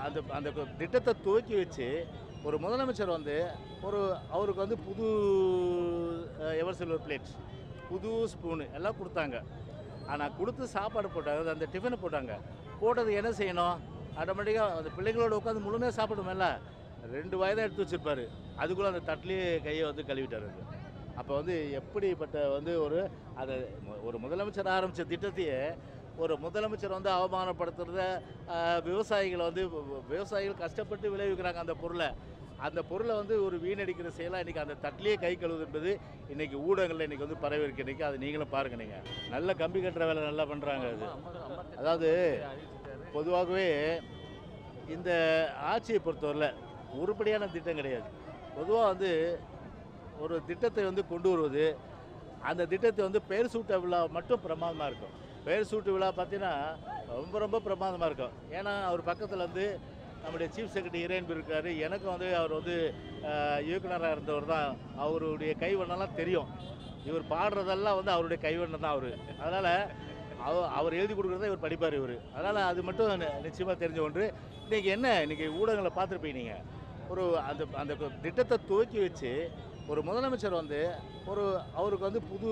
அந்த அந்த திட்டத்தை துவக்கி வச்சு ஒரு முதலமைச்சர் வந்து ஒரு அவருக்கு வந்து புது எவர் சில்வர் பிளேட் புது ஸ்பூனு எல்லாம் கொடுத்தாங்க ஆனால் கொடுத்து சாப்பாடு போட்டாங்க அது அந்த டிஃபனை போட்டாங்க போட்டது என்ன செய்யணும் ஆட்டோமேட்டிக்காக அந்த பிள்ளைங்களோட உட்காந்து முழுமையாக சாப்பிடுமேல ரெண்டு வயதாக எடுத்து வச்சிருப்பாரு அதுக்குள்ளே அந்த தட்டிலேயே கையை வந்து கழுவிட்டாரு அது அப்போ வந்து எப்படிப்பட்ட வந்து ஒரு அதை மு- ஒரு முதலமைச்சர் ஆரம்பித்த திட்டத்தையே ஒரு முதலமைச்சர் வந்து அவமானப்படுத்துறத ஆஹ், விவசாயிகளை வந்து வி- வி- விவசாயிகள் கஷ்டப்பட்டு விளைவிக்கிறாங்க அந்த பொருளை அந்த பொருளை வந்து ஒரு வீணடிக்கிற செயலாக இன்றைக்கி அந்த தட்டிலேயே கை கழுவுது என்பது இன்றைக்கி ஊடகங்களில் இன்றைக்கி வந்து பரவி இருக்கு இன்றைக்கி அது நீங்களும் பாருங்கள் நீங்கள் நல்ல கம்பி கட்டுற வேலை நல்லா பண்ணுறாங்க அது அதாவது பொதுவாகவே இந்த ஆட்சியை பொறுத்தவரையில் உருப்படியான திட்டம் கிடையாது பொதுவாக வந்து ஒரு திட்டத்தை வந்து கொண்டு வருவது அந்த திட்டத்தை வந்து பெயர் சூட்ட விழா மட்டும் பிரமாதமாக இருக்கும் பெயர் சூட்டு விழா பார்த்தீங்கன்னா ரொம்ப ரொம்ப பிரமாதமாக இருக்கும் ஏன்னா அவர் பக்கத்தில் வந்து நம்முடைய சீஃப் செக்ரட்டரி இறையன்பு இருக்காரு எனக்கும் வந்து அவர் வந்து ஆஹ், இயக்குனராக இருந்தவர் தான் அவருடைய கைவண்ணம்லாம் தெரியும் இவர் பாடுறதெல்லாம் வந்து அவருடைய கைவண்ணம் தான் அவர் அதனால் அவ அவர் எழுதி கொடுக்குறத இவர் படிப்பார் இவர் அதனால் அது மட்டும் நிச்சயமாக தெரிஞ்ச ஒன்று இன்றைக்கி என்ன இன்றைக்கி ஊடகங்களை பார்த்துருப்பீங்க நீங்கள் ஒரு அந்த அந்த திட்டத்தை துவக்கி வச்சு ஒரு முதலமைச்சர் வந்து ஒரு அவருக்கு வந்து புது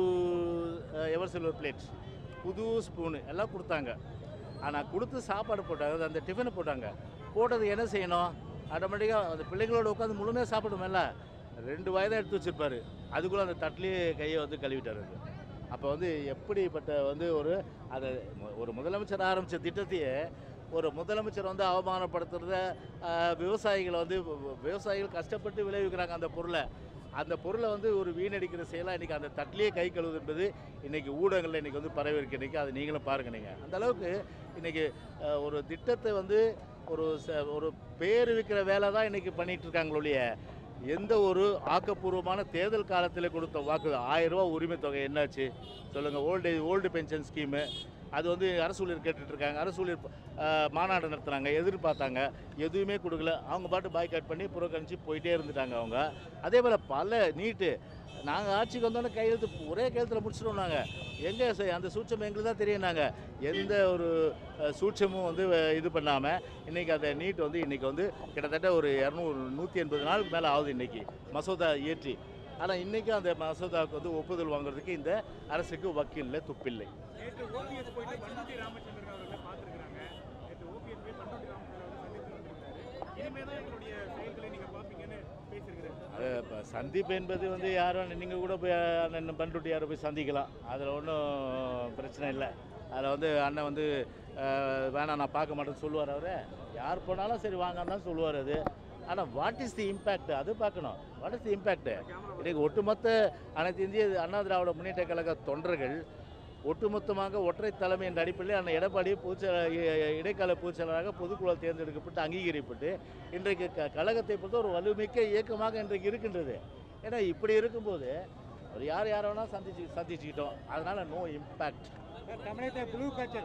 எவர் சில்வர் பிளேட் புது ஸ்பூனு எல்லாம் கொடுத்தாங்க ஆனால் கொடுத்து சாப்பாடு போட்டாங்க அது அந்த டிஃபனை போட்டாங்க போட்டது என்ன செய்யணும் ஆட்டோமேட்டிக்காக அந்த பிள்ளைங்களோட உட்காந்து முழுமையாக சாப்பிடுமேல ரெண்டு வயதாக எடுத்து வச்சிருப்பாரு அதுக்குள்ளே அந்த தட்டிலேயே கையை வந்து கழுவிட்டாரு அது அப்போ வந்து எப்படிப்பட்ட வந்து ஒரு அதை மு- ஒரு முதலமைச்சர் ஆரம்பித்த திட்டத்தையே ஒரு முதலமைச்சர் வந்து அவமானப்படுத்துறத ஆஹ், விவசாயிகளை வந்து வி- வி- விவசாயிகள் கஷ்டப்பட்டு விளைவிக்கிறாங்க அந்த பொருளை அந்த பொருளை வந்து ஒரு வீணடிக்கிற செயலாக இன்றைக்கி அந்த தட்டிலேயே கை கழுவுது என்பது இன்றைக்கி ஊடகங்களில் இன்றைக்கி வந்து பரவி இருக்கு இன்றைக்கி அது நீங்களும் பாருங்கள் நீங்கள் அந்த அளவுக்கு இன்றைக்கி ஒரு திட்டத்தை வந்து ஒரு ச ஒரு பேர் விற்கிற வேலை தான் இன்றைக்கி பண்ணிகிட்டு இருக்காங்களொழிய எந்த ஒரு ஆக்கப்பூர்வமான தேர்தல் காலத்தில் கொடுத்த வாக்கு ஆயிரம் ரூபா உரிமை தொகை என்னாச்சு சொல்லுங்கள் ஓல்டு ஓல்டு பென்ஷன் ஸ்கீமு அது வந்து அரசு ஊழியர் கேட்டுட்டு இருக்காங்க அரசு ஊழியர் ஆஹ், மாநாடு நடத்துனாங்க எதிர்பார்த்தாங்க எதுவுமே கொடுக்கல அவங்க பாட்டு பாய்காட் பண்ணி புறக்கணிச்சு போயிட்டே இருந்துட்டாங்க அவங்க அதே போல் பல நீட்டு நாங்கள் ஆட்சிக்கு வந்தோன்னே கையெழுத்து ஒரே கையெழுத்தில் முடிச்சிடுவோம் நாங்கள் எங்கே அந்த சூட்சம் எங்களுக்கு தான் தெரியும் நாங்கள் எந்த ஒரு அஹ், சூட்சமும் வந்து அஹ், இது பண்ணாமல் இன்றைக்கி அந்த நீட் வந்து இன்றைக்கி வந்து கிட்டத்தட்ட ஒரு இரநூறு நூற்றி எண்பது நாளுக்கு மேலே ஆகுது இன்றைக்கி மசோதா இயற்றி ஆனால் இன்றைக்கும் அந்த மசோதாவுக்கு வந்து ஒப்புதல் வாங்குறதுக்கு இந்த அரசுக்கு வக்கீல்ல துப்பில்லை நேற்று ஓபிஎஸ் போயிட்டு பண்ருட்டி ராமச்சந்திரன் அவர்களை பார்த்துருக்காங்க நேற்று ஓபிஎஸ் போய் பண்ருட்டி ராமச்சந்திரன் அவர்களை சந்தித்து வந்திருக்காரு இனிமே தான் எங்களுடைய செயல்களை நீங்க பார்ப்பீங்கன்னு பேசியிருக்கிறாரு அது இப்போ சந்திப்பு என்பது வந்து யாரும் நீங்கள் கூட போய் அண்ணன் பண்ருட்டி யாரை போய் சந்திக்கலாம் அதில் ஒன்றும் பிரச்சனை இல்லை அதில் வந்து அண்ணன் வந்து அஹ், வேணாம் நான் பார்க்க மாட்டேன்னு சொல்லுவார் அவர் யார் போனாலும் சரி வாங்கன்னு தான் சொல்லுவார் அது ஆனால் வாட் இஸ் தி இம்பேக்ட் அது பார்க்கணும் வாட் இஸ் தி இம்பேக்ட் இன்றைக்கி ஒட்டுமொத்த அனைத்து இந்திய அண்ணா திராவிட முன்னேற்ற கழக தொண்டர்கள் ஒட்டுமொத்தமாக ஒற்றை தலைமை என்ற அடிப்படையில் அந்த எடப்பாடி பூச்ச இடைக்கால பூச்சலராக பொதுக்குழு தேர்ந்தெடுக்கப்பட்டு அங்கீகரிக்கப்பட்டு இன்றைக்கு க கழகத்தை பொறுத்த ஒரு வலுமிக்க இயக்கமாக இன்றைக்கு இருக்கின்றது ஏன்னா இப்படி இருக்கும்போது ஒரு யார் யார் வேணால் சந்திச்சு சந்திச்சுக்கிட்டோம் அதனால் நோ இம்பேக்ட் தமிழகத்தை ப்ளூ கல்ச்சர்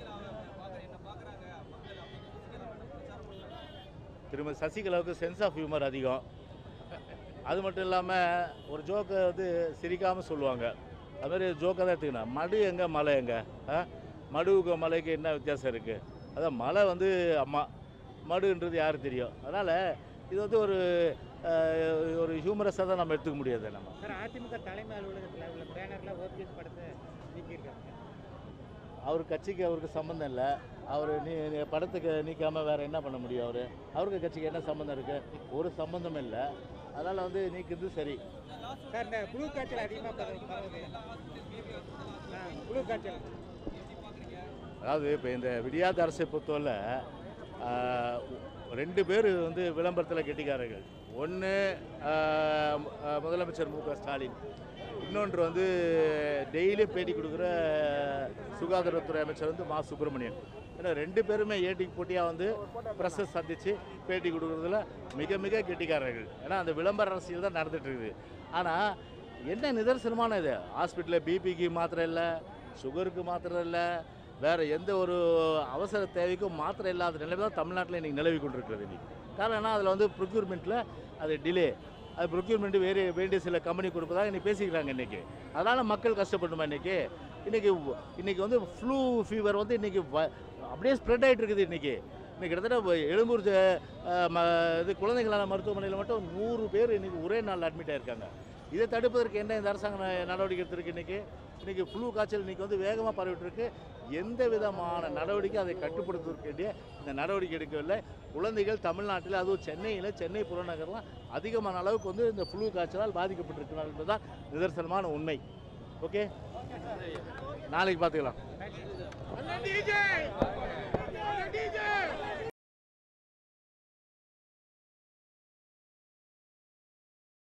திரும்ப சசிகலாவுக்கு சென்ஸ் ஆஃப் ஹியூமர் அதிகம் அது மட்டும் இல்லாமல் ஒரு ஜோக்கை வந்து சிரிக்காமல் சொல்லுவாங்க அது மாதிரி ஜோக்கை தான் எடுத்துக்கணும் மடு எங்கே மலை எங்கே ஆ மடுவுக்கு மலைக்கு என்ன வித்தியாசம் இருக்குது அதான் மலை வந்து அம்மா மடுன்றது யாருக்கு தெரியும் அதனால் இது வந்து ஒரு அஹ், ஒரு ஹியூமரஸாக தான் நம்ம எடுத்துக்க முடியாது நம்ம சார் அதிமுக தலைமை அலுவலகத்தில் உள்ள பேனர்ல ஓபிஎஸ் படத்தை நீக்கியிருக்காங்க அவர் கட்சிக்கு அவருக்கு சம்மந்தம் இல்லை அவர் நீ நீ படத்துக்கு நீக்காமல் வேறு என்ன பண்ண முடியும் அவர் அவருக்கு கட்சிக்கு என்ன சம்மந்தம் இருக்குது ஒரு சம்மந்தமும் இல்லை அதனால் வந்து நீக்குறது சரி சார் இந்த ப்ளூ காய்ச்சல் அதிகமாக பரவுது ப்ளூ காய்ச்சல் அதாவது இப்போ இந்த விடியாத அரசை பொறுத்தவரை ஆஹ், ரெண்டு பேர் வந்து விளம்பரத்தில் கெட்டிக்காரர்கள் ஒன்று முதலமைச்சர் மு க ஸ்டாலின் இன்னொன்று வந்து டெய்லி பேட்டி கொடுக்குற சுகாதாரத்துறை அமைச்சர் வந்து மா சுப்பிரமணியன் ஏன்னா ரெண்டு பேருமே ஏட்டிக்கு போட்டியாக வந்து ப்ரெஸ்ஸை சந்தித்து பேட்டி கொடுக்குறதுல மிக மிக கெட்டிக்காரர்கள் ஏன்னா அந்த விளம்பர அரசியல் தான் நடந்துட்டு இருக்குது ஆனால் என்ன நிதர்சனமான இது ஹாஸ்பிட்டலில் பிபிக்கு மாத்திரை இல்லை சுகருக்கு மாத்திரை இல்லை வேறு எந்த ஒரு அவசர தேவைக்கும் மாத்திரை இல்லாத நிலைமை தான் தமிழ்நாட்டில் இன்றைக்கி நிலவி கொண்டிருக்கிறது இன்றைக்கி காரணம் என்ன அதில் வந்து ப்ரொக்யூர்மெண்ட்டில் அது டிலே அது ப்ரொக்யூர்மெண்ட் வேறு வேண்டிய சில கம்பெனி கொடுப்பதாக இன்றைக்கி பேசிக்கிறாங்க இன்றைக்கி அதனால் மக்கள் கஷ்டப்பட்டுமா இன்றைக்கி இன்றைக்கி இன்றைக்கி வந்து ஃப்ளூ ஃபீவர் வந்து இன்றைக்கி அப்படியே ஸ்ப்ரெட் ஆகிட்டு இருக்குது இன்றைக்கி இன்னைக்கு கிட்டத்தட்ட இப்போ எழும்பூர் ஜ- அஹ், ம இது குழந்தைங்களான மருத்துவமனையில் மட்டும் நூறு பேர் இன்னைக்கு ஒரே நாள் அட்மிட் ஆயிருக்காங்க இதை தடுப்பதற்கு என்ன இந்த அரசாங்கம் ந- நடவடிக்கை எடுத்திருக்கு இன்னைக்கு இன்னைக்கு ஃப்ளூ காய்ச்சல் இன்னைக்கு வந்து வேகமாக பரவிட்டு இருக்கு எந்த விதமான நடவடிக்கை அதை கட்டுப்படுத்துவதற்கு வேண்டிய இந்த நடவடிக்கை எடுக்கவில்லை குழந்தைகள் தமிழ்நாட்டில் அதுவும் சென்னையில் சென்னை புறநகர்லாம் அதிகமான அளவுக்கு வந்து இந்த ஃப்ளூ காய்ச்சலால் பாதிக்கப்பட்டிருக்கிறார்கள் என்பதுதான் நிதர்சனமான உண்மை ஓகே நாளைக்கு பார்த்துக்கலாம் அண்ணன் DJ